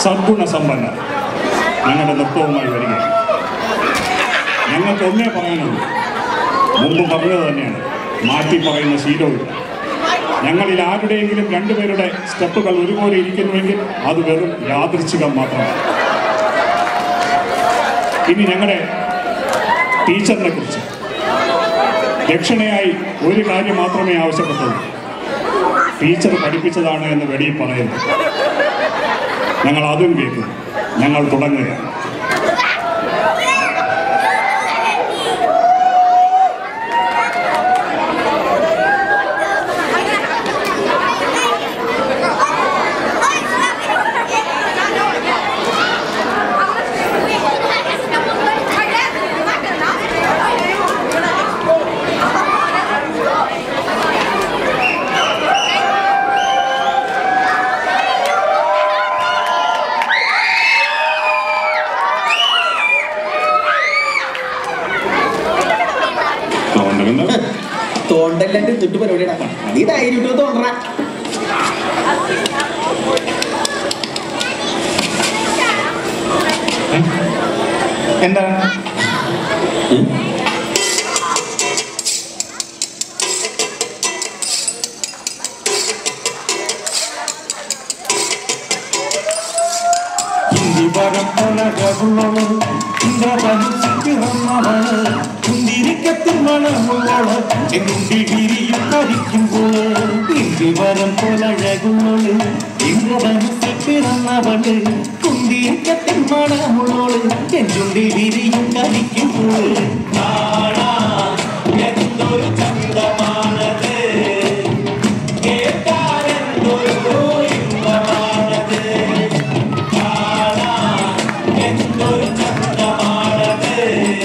സദ്ഗുണസമ്പന്നർ ഞങ്ങളുടെ നൃത്തവുമായി വരികയാണ് ഞങ്ങൾക്ക് ഒന്നേ പറയാനുള്ളൂ മുമ്പ് പറഞ്ഞത് തന്നെയാണ് മാറ്റി പറയുന്ന ശീലവുമില്ല ഞങ്ങളിൽ ആരുടെയെങ്കിലും രണ്ടുപേരുടെ സ്റ്റെപ്പുകൾ ഒരുപോലെ ഇരിക്കുന്നുവെങ്കിൽ അത് വെറും യാദൃച്ഛികം മാത്രമാണ് ഇനി ഞങ്ങളുടെ ടീച്ചറിനെ കുറിച്ച് ദക്ഷിണയായി ഒരു കാര്യം മാത്രമേ ആവശ്യപ്പെട്ടുള്ളൂ ടീച്ചർ പഠിപ്പിച്ചതാണ് എന്ന് വെളിയിൽ പറയുന്നു ഞങ്ങൾ അതും കേൾക്കും ഞങ്ങൾ തുടങ്ങുകയാണ് തോന്നുന്നു തോണ്ടല്ലാണ്ട് തൊട്ട് പരിപാടിയുടെ നീ ധൈര്യം തോന്നറ എന്താണ് ഇന്ദിവരം പലകവുള്ളവൾ ഇന്ദ്രപരിച്ചിറന്നവള് കുന്തിരിക്കത്തിൽ മണമുള്ളവള് എന്നുണ്ടി വിരിയും കരിക്കുമ്പോൾ ഇന്ദിവരം പോലഴകുള്ളവള് ഇന്ദ്രപരിച്ചിൽ പിറന്നവള് കുന്തിരിക്കത്തിൽ മണമുള്ളവള് എന്നുണ്ടി വിരിയും കരിക്കുമ്പോൾ എന്തൊരു ചന്തമാണത് കേട്ടാരെന്തൊരു ഇമ്പമാണത് എന്തൊരു ചന്തമാണത്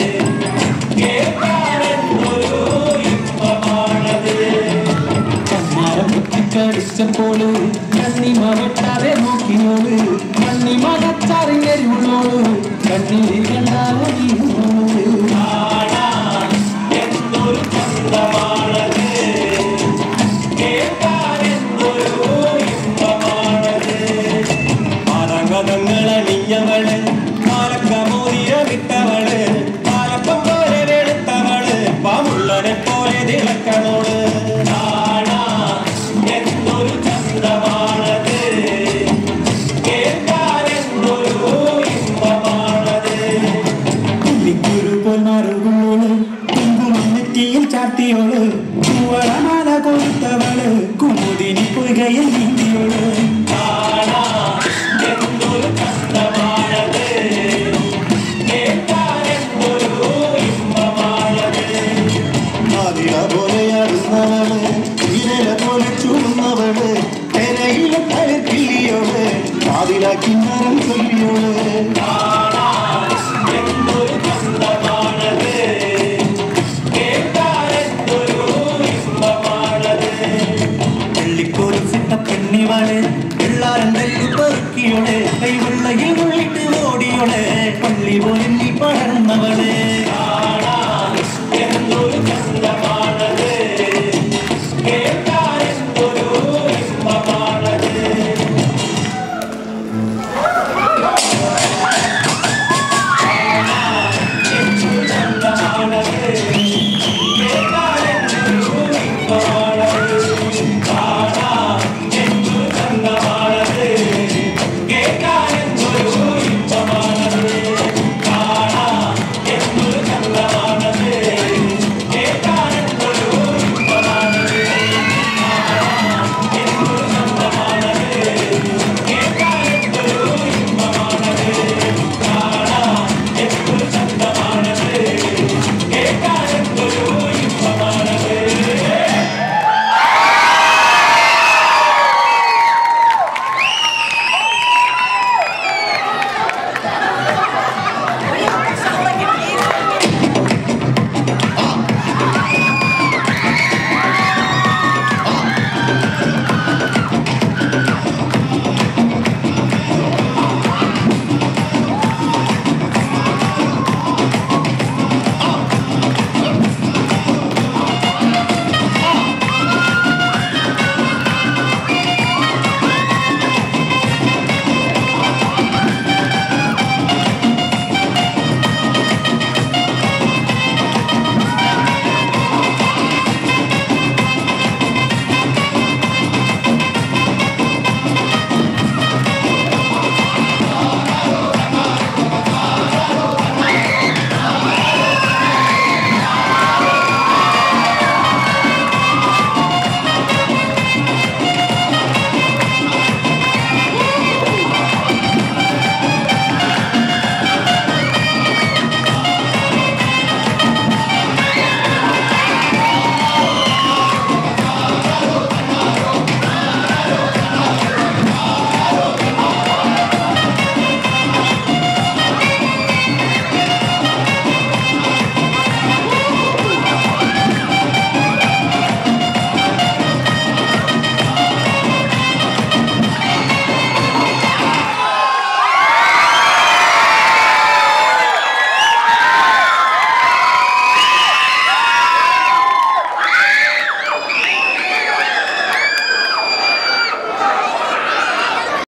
കേട്ടാരെന്തൊരു ഇമ്പമാണത് കണ്ണാരം കുത്തിക്കടിച്ചപ്പോള് കണ്ണിമ വെട്ടാതെ നോക്കിയോള് കണ്ണിമ കച്ചറിഞ്ഞരുള്ളോള് കണ്ണിൽ കണ്ടാലറിയുള്ളോള് എന്തൊരു ചന്തമാണത് കേട്ടാരെന്തൊരു ഇമ്പമാണത് പാലകതങ്ങളണിഞ്ഞവള് പാലക്കമോതിരമിട്ടവള് പാലക്കം പോലെ വെളുത്തവള് പാമുള്ളനെ പോലെ തിളക്കണോള് കാണാ എന്തൊരു ചന്തമാണത് കേൾക്കാനെന്തൊരു ഇമ്പമാണത് പുള്ളിക്കുരു പോൽ മാറുകളോള് കുങ്കുമന്നെറ്റിയിൽ ചാർത്തിയോള് ചുവളമാല കൊടുത്തവള് കുമുദിനി പൊയ്കയിൽ നീന്തിയോള് കാണാ എന്തൊരു ചന്തമാണത് കേൾക്കാനെന്തൊരു ഇമ്പമാണത് ആതിര പോലെയാടുന്നവള് വിരല പോലെ ചൂടുന്നവള് തെരയിലെ തലക്കിള്ളിയോള് ആതിരാക്കി മരം ചൊല്ലിയോള് എന്തൊരു ചന്തമാണത് കേട്ടാരെന്തൊരു ഇമ്പമാണത് വെള്ളിക്കോലും സിട്ട പെണ്ണിവാള് വെള്ളാരൻ പെറുക്കിയോള് കൈവെള്ളയിൽ ഉള്ളിട്ട് ഓടിയോള് പള്ളി പോലെ